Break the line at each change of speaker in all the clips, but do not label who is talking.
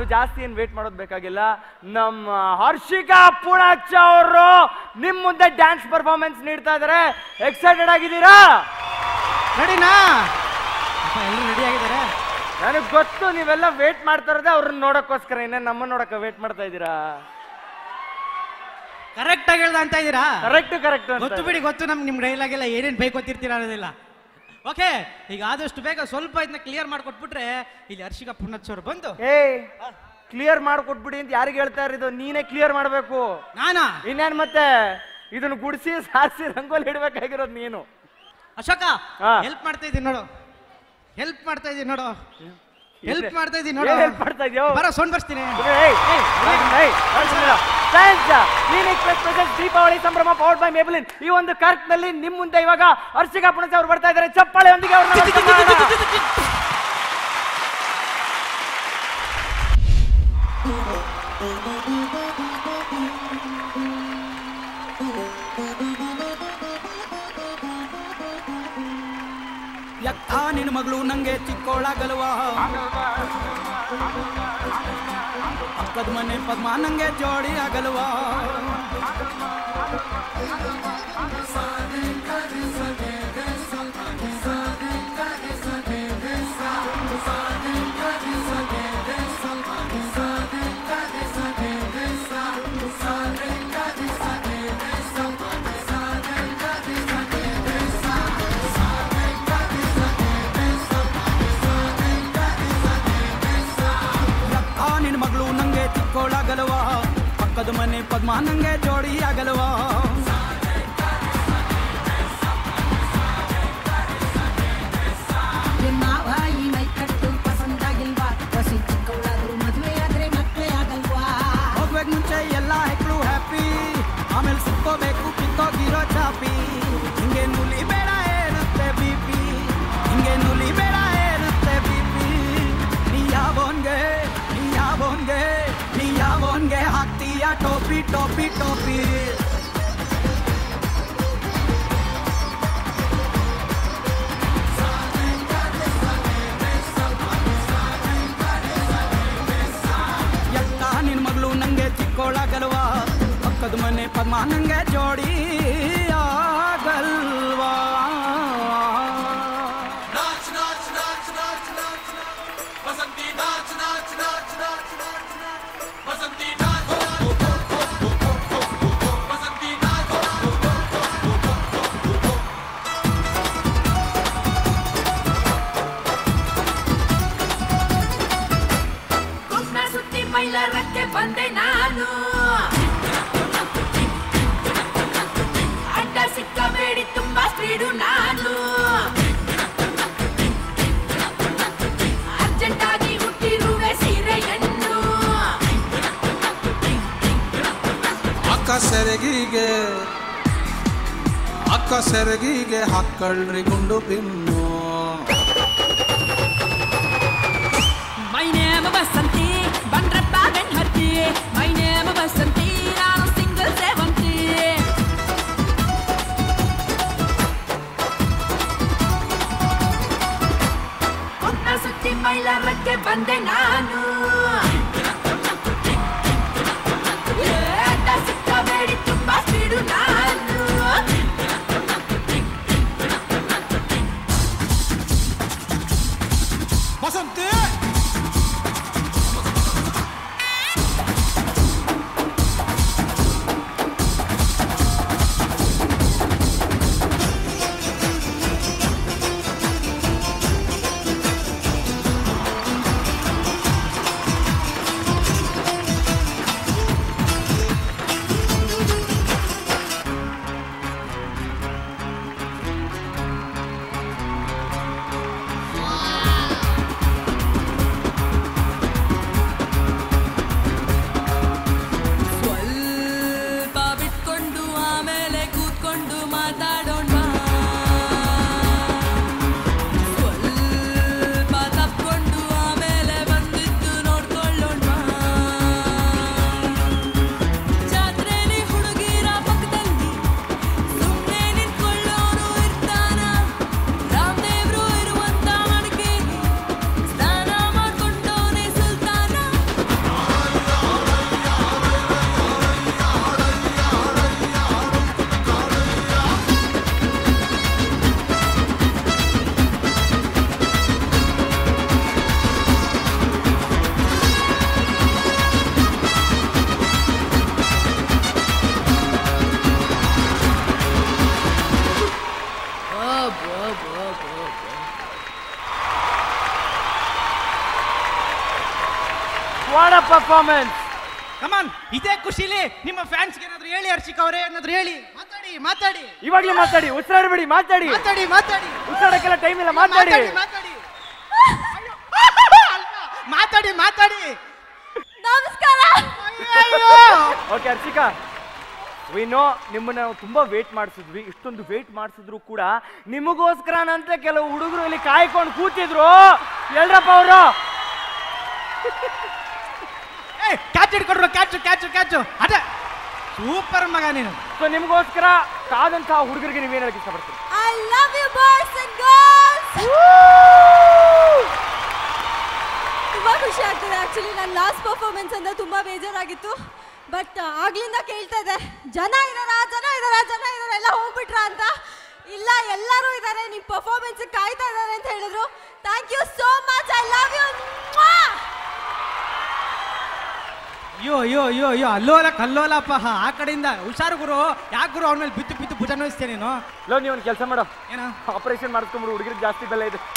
ಜಾಸ್ತಿ ಏನು ವೇಟ್ ಮಾಡೋದು ಬೇಕಾಗಿಲ್ಲ ನಮ್ಮ ಹರ್ಷಿಕಾ ಪುಣಾಚ ಅವರು ನಿಮ್ಮ ಮುಂದೆ ಡ್ಯಾನ್ಸ್ ಪರ್ಫಾರ್ಮೆನ್ಸ್ ನೀಡ್ತಾ ಇದ್ದಾರೆ ಎಕ್ಸೈಟೆಡ್ ಆಗಿದ್ದೀರಾ
ರೆಡಿನಾ ಎಲ್ಲರೂ ರೆಡಿ ಆಗಿದ್ದಾರೆ
ನನಗೆ ಗೊತ್ತು ನೀವೆಲ್ಲ ವೇಟ್ ಮಾಡ್ತಾ ಇರೋದೇ ಅವ್ರನ್ನ ನೋಡೋಕ್ಕೋಸ್ಕರ ಇನ್ನೇನು ನಮ್ಮನ್ನ ನೋಡಕ್ಕೆ ವೇಟ್ ಮಾಡ್ತಾ ಇದ್ದೀರಾ
ಕರೆಕ್ಟ್ ಆಗಿ ಹೇಳ್ದ ಅಂತ ಇದ್ದೀರಾ
ಕರೆಕ್ಟ್ ಕರೆಕ್ಟ್
ಗೊತ್ತು ಬಿಡಿ ಗೊತ್ತು ನಮ್ಗೆ ನಿಮ್ ಡೈಲಾಗ್ ಎಲ್ಲ ಏನೇನ್ ಬೇಕು ಗೊತ್ತಿರ್ತೀರ ಅನ್ನೋದಿಲ್ಲ ಓಕೆ ಈಗ ಆದಷ್ಟು ಬೇಗ ಸ್ವಲ್ಪ ಇದನ್ನ ಕ್ಲಿಯರ್ ಮಾಡ್ಕೊಟ್ಬಿಟ್ರೆ ಇಲ್ಲಿ ಹರ್ಷಿಕಾ ಪುಣ್ಣಚ್ ಅವ್ರು ಬಂದು
ಏ ಕ್ಲಿಯರ್ ಮಾಡ್ಕೊಟ್ಬಿಡಿ ಅಂತ ಯಾರಿಗೆ ಹೇಳ್ತಾ ಇರೋದು ನೀನೇ ಕ್ಲಿಯರ್ ಮಾಡಬೇಕು
ನಾನಾ
ಇನ್ನೇನ್ ಮತ್ತೆ ಇದನ್ನ ಗುಡಿಸಿ ಸಾರಿಸಿ ರಂಗೋಲಿ ಇಡ್ಬೇಕಾಗಿರೋದು ನೀನು
ಅಶೋಕ
ಹಾ.
ಹೆಲ್ಪ್ ಮಾಡ್ತಾ ಇದೀನಿ ನೋಡು ಹೆಲ್ಪ್ ಮಾಡ್ತಾ ಇದೀನಿ ನೋಡು ಹೆಲ್ಪ್ ಮಾಡ್ತಾ ಇದೀನಿ ನೋಡು
ಏನ್ help ಮಾಡ್ತಾ ಇದ್ಯೋ?
ಬರೋ ಸೌಂಡ್ ಬರ್ಸ್ತೀನಿ
ದೀಪಾವಳಿ ಸಂಭ್ರಮ ಪವರ್ಡ್ ಬೈ ಮೇಬಲಿನ್ ಈ ಒಂದು ಕಾರ್ಯಕ್ರಮದಲ್ಲಿ ನಿಮ್ ಮುಂದೆ ಇವಾಗ ಹರ್ಷಿಕಾ ಪುಣಚ ಅವರು ಬರ್ತಾ ಇದ್ದಾರೆ ಚಪ್ಪಾಳೆಯೊಂದಿಗೆ ಅವ್ರನ್ನ welcome ಮಾಡೋಣ.
ಯಕ್ಕ ನಿನ್ನ ಮಗಳು ನಂಗೆ ಚಿಕ್ಕೋಳಾಗಲ್ವ ಅಕ್ಕದ ಮನೆ ಪದ್ಮ ನಂಗೆ ಜೋಡಿ ಆಗಲ್ವಾ ಯಕ್ಕ ನಿನ್ನ ಮಗಳು ನಂಗೆ ಚಿಕ್ಕೋಳಾಗಲ್ವಾ ಪಕ್ಕದ ಮನೆ ಪದ್ಮ ನಂಗೆ ಜೋಡಿ ಆಗಲ್ವಾ
ಮಾವ ಈ ಮೈ ಕಟ್ಟು ಪಸಂದಾಗಿಲ್ವಾ ಹೊಸಿ ಚಿಕ್ಕವಳಾದ್ರು ಮದುವೆ ಆದ್ರೆ ಮಕ್ಕಳೇ ಆಗಲ್ವಾ
ಹೋಗ್ಬೇಕು ಮುಂಚೆ ಎಲ್ಲ ಹೆಕ್ಳು ಹ್ಯಾಪಿ ಆಮೇಲೆ ಸಿಕ್ಕೋಬೇಕು ಕಿತ್ತೋಗಿರೋ ಚಾಪಿ ಹಿಂಗೆ ನುಲಿ ಬೇಡ ಏರುತ್ತೆ ಬಿ ಪಿ ಹಿಂಗೆ ನುಲಿ ಬೇಡ ಏರುತ್ತೆ ಬಿ ಪಿ ನೀ ಯಾವೋನ್ಗೆ ನೀ ಯಾವೋನ್ಗೆ ನೀ ಯಾವೋನ್ಗೆ ಹಾಕ್ತೀಯ ಟೋಪಿ ಟೋಪಿ ಟೋಪಿ ಯಕ್ಕ ನಿನ್ ಮಗಳು ನಂಗೆ ಚಿಕ್ಕೋಳಾಗಲ್ವಾ ಪಕ್ಕದ ಮನೆ ಪದ್ಮ ನಂಗೆ ಜೋಡಿ ಆಗಲ್ವಾ
ಕುಕ್ನ ಸುತ್ತಿ ಮೈಲಾರಕ್ಕೆ ಬಂದೆ ನಾನು ಅಡ್ಡ ಸಿಕ್ಕಬೇಡಿ ತುಂಬಾ ಸ್ಪೀಡು ನಾನು ಅರ್ಜೆಂಟ್ ಆಗಿ ಹುಟ್ಟಿರುವೆ ಸೀರೆಯನ್ನು
ಅಕ್ಕ ಸೆರಗಿಗೆ ಅಕ್ಕ ಸೆರಗಿಗೆ ಹಾಕ್ಕಳ್ರಿ ಗುಂಡು ಪಿನ್ನು
ಮೈ ನೇಮ ಬಸಂತಿ ಬಂದ್ರಪ್ಪ ಗಂಡ್ ಹತ್ತಿ ಮೈ ನೇಮ ಬಸಂತಿ ನಾನು ಸಿಂಗಲ್ ಸೇವಂತಿ ಕುಕ್ನ ಸುತ್ತಿ ಮೈಲಾರಕ್ಕೆ ಬಂದೆ ನಾನು ಏ, ಅಡ್ಡ ಸಿಕ್ಕಬೇಡಿ ತುಂಬಾ ಸ್ಪೀಡು ನಾನು
ಬಸಂತಿ
ಪರ್ಫಾರ್ಮೆನ್ಸ್
ಕಮಾನ್ ಇದೇ ಖುಷಿಲಿ ನಿಮ್ಮ ಫ್ಯಾನ್ಸ್ಗೆ ಏನಾದ್ರು ಹೇಳಿ ಹರ್ಷಿಕ್ ಅವರೇ ಏನಾದ್ರು ಹೇಳಿ ಮಾತಾಡಿ ಮಾತಾಡಿ
ಇವಾಗ್ಲೇ ಮಾತಾಡಿ ಉಸಿರಾಡಬೇಡಿ ಮಾತಾಡಿ
ಮಾತಾಡಿ ಮಾತಾಡಿ
ಉಸಿರಾಡಕ್ಕೆಲ್ಲ ಟೈಮ್ ಇಲ್ಲ ಮಾತಾಡಿ
ಮಾತಾಡಿ ಮಾತಾಡಿ ಮಾತಾಡಿ
ನಮಸ್ಕಾರ
ಓಕೆ ಹರ್ಷಿಕಾ ವಿ ನೋ ನಿಮ್ಮನ್ನ ನಾವು ತುಂಬಾ ವೇಟ್ ಮಾಡಿಸಿದ್ವಿ ಇಷ್ಟೊಂದು ವೇಟ್ ಮಾಡಿಸಿದ್ರು ಕೂಡ ನಿಮಗೋಸ್ಕರ ಅಂತ ಕೆಲವು ಹುಡುಗರು ಇಲ್ಲಿ ಕಾಯ್ಕೊಂಡು ಕೂತಿದ್ರು ಎಲ್ರಪ್ಪ ಅವರು
ಏ ಕ್ಯಾಚ್ ಹಿಡ್ಕೊಂಡ್ರು ಕ್ಯಾಚು ಕ್ಯಾಚು ಕ್ಯಾಚು ಅದೇ ಸೂಪರ್ ಮಗ ನೀನು
ಸೊ ನಿಮಗೋಸ್ಕರ ಕಾದಂತಹ ಹುಡುಗರಿಗೆ ನೀವೇನು ಹೇಳಕ್ ಇಷ್ಟಪಡ್ತೀರಿ
I love you boys and girls ತುಂಬಾ ಖುಷಿ ಆಗ್ತದೆ ಆಕ್ಚುಲಿ ನನ್ನ ಲಾಸ್ಟ್ ಪರ್ಫಾರ್ಮೆನ್ಸ್ ಅಂದ್ರೆ ತುಂಬಾ ಬೇಜಾರಾಗಿತ್ತು ಬಟ್ ಆಗ್ಲಿಂದ ಕೇಳ್ತಾ ಇದೆ ಜನ ಇದಾರ ಜನ ಇದಾರ ಜನ ಇದಾರ ಎಲ್ಲ ಹೋಗ್ಬಿಟ್ರ ಅಂತ ಇಲ್ಲ ಎಲ್ಲರೂ ಇದ್ದಾರೆ ನಿಮ್ ಪರ್ಫಾರ್ಮೆನ್ಸ್ ಕಾಯ್ತಾ ಇದ್ದಾರೆ ಅಂತ ಹೇಳಿದ್ರು thank you so much I love you
ಅಯ್ಯೋ ಅಯ್ಯೋ ಅಯ್ಯೋ ಅಯ್ಯೋ ಅಲ್ಲೋಲ ಕಲ್ಲೋಲಪ್ಪ ಆ ಕಡೆಯಿಂದ ಹುಷಾರು ಗುರು ಯಾಕೆ ಗುರು ಅವನ ಮೇಲೆ ಬಿತ್ತು ಬಿತ್ತು ಭುಜ ನೋಯಿಸ್ತೇ ನೀನು
ಲೋ ನೀವು ಒಂದು ಕೆಲಸ ಮಾಡೋ
ಏನ
ಆಪರೇಷನ್ ಮಾಡಿಸ್ಕೊಂಡ್ಬಿಡು ಹುಡುಗರಿಗೆ ಜಾಸ್ತಿ ಬೆಲೆ ಇದೆ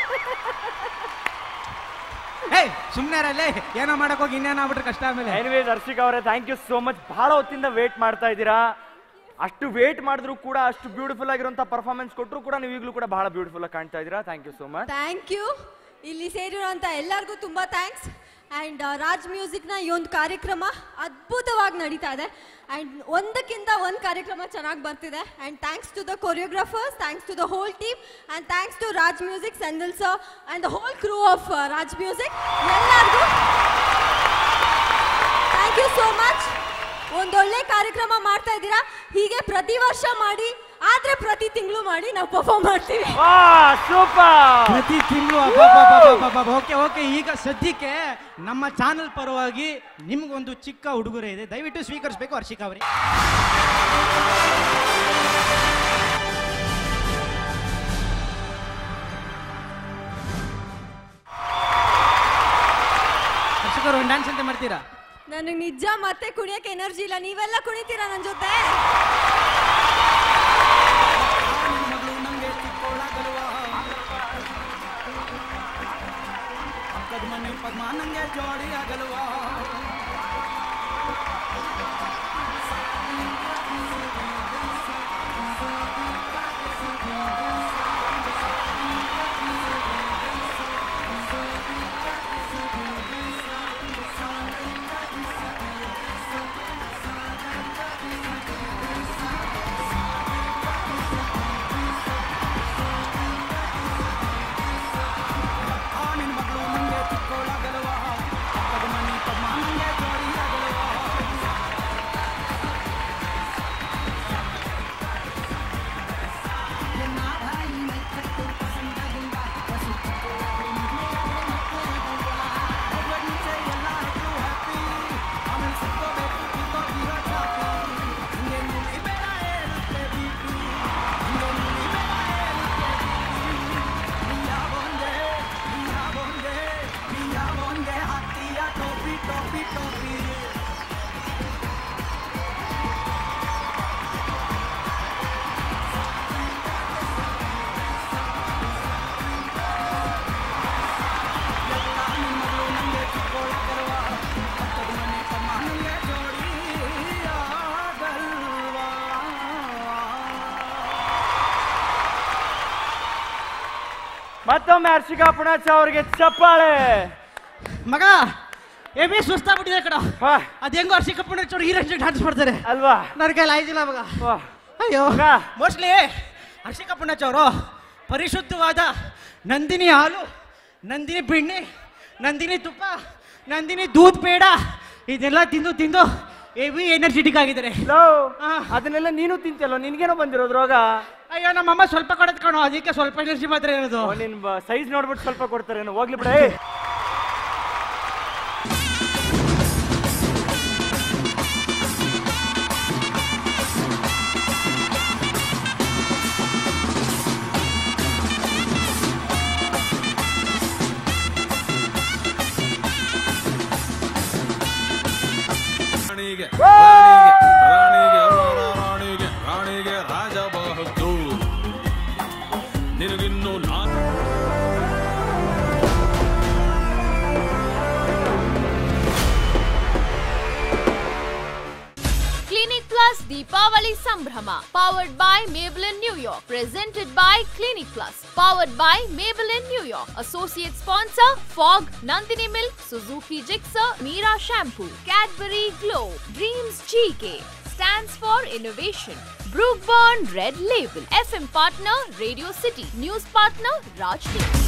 ಏ ಸುಮ್ಮನೆ ರಲ್ಲೇ ಏನೋ ಮಾಡಕ್ ಹೋಗಿ ಇನ್ನೇನೋ ಆಗ್ಬಿಟ್ರೆ ಕಷ್ಟ ಆಮೇಲೆ
ಎನಿವೇಸ್ ಹರ್ಷಿಕಾ ಅವರೇ ಥ್ಯಾಂಕ್ ಯು ಸೋ ಮಚ್ ಬಹಳ ಹೊತ್ತಿಂದ ವೇಟ್ ಮಾಡ್ತಾ ಇದ್ದೀರಾ ಅಷ್ಟು ವೇಟ್ ಮಾಡಿದ್ರು ಕೂಡ ಅಷ್ಟು ಬ್ಯೂಟಿಫುಲ್ ಆಗಿರುವಂತ ಪರ್ಫಾರ್ಮೆನ್ಸ್ ಕೊಟ್ಟರು ಕೂಡ ನೀವು ಈಗಲೂ ಕೂಡ ಬಹಳ ಬ್ಯೂಟಿಫುಲ್ ಆಗಿ ಕಾಣ್ತಾ ಇದ್ದೀರಾ thank you so much
thank you ಇಲ್ಲಿ ಸೇರಿರೋಂಥ ಎಲ್ಲರಿಗೂ ತುಂಬ ಥ್ಯಾಂಕ್ಸ್ ಆ್ಯಂಡ್ ರಾಜ್ ಮ್ಯೂಸಿಕ್ನ ಈ ಒಂದು ಕಾರ್ಯಕ್ರಮ ಅದ್ಭುತವಾಗಿ ನಡೀತಾ ಇದೆ ಆ್ಯಂಡ್ ಒಂದಕ್ಕಿಂತ ಒಂದು ಕಾರ್ಯಕ್ರಮ ಚೆನ್ನಾಗಿ ಬರ್ತಿದೆ and thanks to the choreographers thanks to the whole team and thanks to Raj music ಸೆಂದಲ್ sir and the whole crew of Raj music ಎಲ್ಲರಿಗೂ ಥ್ಯಾಂಕ್ ಯು ಸೋ ಮಚ್ ಒಂದೊಳ್ಳೆ ಕಾರ್ಯಕ್ರಮ ಮಾಡ್ತಾ ಇದ್ದೀರಾ ಹೀಗೆ ಪ್ರತಿ ವರ್ಷ ಮಾಡಿ ಆದರೆ ಪ್ರತಿ ತಿಂಗಳು ಮಾಡಿ ನಾವು ಪರ್ಫಾರ್ಮ್ ಮಾಡ್ತೀವಿ
ವಾ ಸೂಪರ್
ಪ್ರತಿ ತಿಂಗಳು ಓಕೆ ಓಕೆ ಈಗ ಸದ್ಯಕ್ಕೆ ನಮ್ಮ ಚಾನಲ್ ಪರವಾಗಿ ನಿಮ್ಗೊಂದು ಚಿಕ್ಕ ಉಡುಗೊರೆ ಇದೆ ದಯವಿಟ್ಟು ಸ್ವೀಕರಿಸಬೇಕು ಹರ್ಷಿಕಾ ಅವರೇ ಹರ್ಷಿಕಾ ಅವರು ಡ್ಯಾನ್ಸ್ ಅಂತ ಮಾಡ್ತೀರಾ
ನನಗೆ ನಿಜ ಮತ್ತೆ ಕುಣಿಯಕ್ಕೆ ಎನರ್ಜಿ ಇಲ್ಲ ನೀವೆಲ್ಲ ಕುಣಿತೀರಾ ನನ್ನ ಜೊತೆ
ಮಗಳು ನಂಗೆ ಚಿಕ್ಕೋಳಾಗಲ್ವಾ ಪಕ್ಕದ ಮನೆ ಪದ್ಮ ನಂಗೆ ಜೋಡಿ ಆಗಲ್ವಾ ಆ ನಿನ್ ಮಗಳು ನಂಗೆ ಚಿಕ್ಕೋಳಾಗಲ್ವಾ ಪಕ್ಕದ ಮನೆ ಪದ್ಮ ನಂಗೆ ಜೋಡಿ ಆಗಲ್ವಾ ಟೋಪಿ ಟೋಪಿ ಟೋಪಿ
ಮತ್ತೊಮ್ಮೆ ಹರ್ಷಿಕಾ ಪುಣಾಚ ಅವರಿಗೆ ಚಪ್ಪಾಳೆ
ಮಗ ಎಮ್ಮೆ ಸುಸ್ತಾಗ್ಬಿಟ್ಟಿದೆ ಕಡ
ವಾ,
ಅದ್ ಹೆಂಗೋ ಹರ್ಷಿಕಾ ಪುಣಚೋರು ಹೀರೋಯಿನ್ ಡ್ಯಾನ್ಸ್ ಮಾಡ್ತಾರೆ
ಅಲ್ವಾ
ನನ್ನ ಕೈಲಿ ಆಯ್ತಿಲ್ಲ ಮಗ
ವಾ.
ಅಯ್ಯೋ
ಮಗ.
ಮೋಸ್ಟ್ಲಿ ಹರ್ಷಿಕಾ ಪುಣ್ಣಚ್ ಅವರು ಪರಿಶುದ್ಧವಾದ ನಂದಿನಿ ಹಾಲು ನಂದಿನಿ ಬೆಣ್ಣೆ ನಂದಿನಿ ತುಪ್ಪ ನಂದಿನಿ ದೂದ್ ಪೇಡ ಇದೆಲ್ಲ ತಿಂದು ತಿಂದು ಹೆವಿ ಎನರ್ಜೆಟಿಕ್ ಆಗಿದ್ದಾರೆ
ಲೋ
ಆ.
ಅದನ್ನೆಲ್ಲ ನೀನು ತಿಂತಲ್ಲೋ ನಿನ್ಗೇನೋ ಬಂದಿರೋದು ರೋಗ
ಅಯ್ಯೋ ನಮ್ಮಮ್ಮ ಸ್ವಲ್ಪ ಕೊಡದ್ ಕಣೋ ಅದಕ್ಕೆ ಸ್ವಲ್ಪ ಎನರ್ಜಿ ಮಾತ್ರ ಇರೋದು
ಓ, ನಿನ್ ಸೈಜ್ ನೋಡ್ಬಿಟ್ಟು ಸ್ವಲ್ಪ ಕೊಡ್ತಾರೇನು ಹೋಗ್ಲಿ ಬಿಡ
ರಾಣಿಗೆ ರಾಣಿಗೆ ರಾಣಿಗೆ ರಾಣಿಗೆ ರಾಣಿಗೆ ರಾಜ ಬಹದ್ದೂರ್ ನಿನಗಿನ್ನು ನಾನು
ದೀಪಾವಳಿ ಸಂಭ್ರಮ powered by Maybelline New York presented by Clinique plus powered by Maybelline New York associate sponsor Fogg Nandini milk Suzuki Gixxer Meera shampoo Cadbury glow dreams ಚೀಕೆ stands for innovation. Brookborn Red Label. FM partner Radio City. News partner Raj News.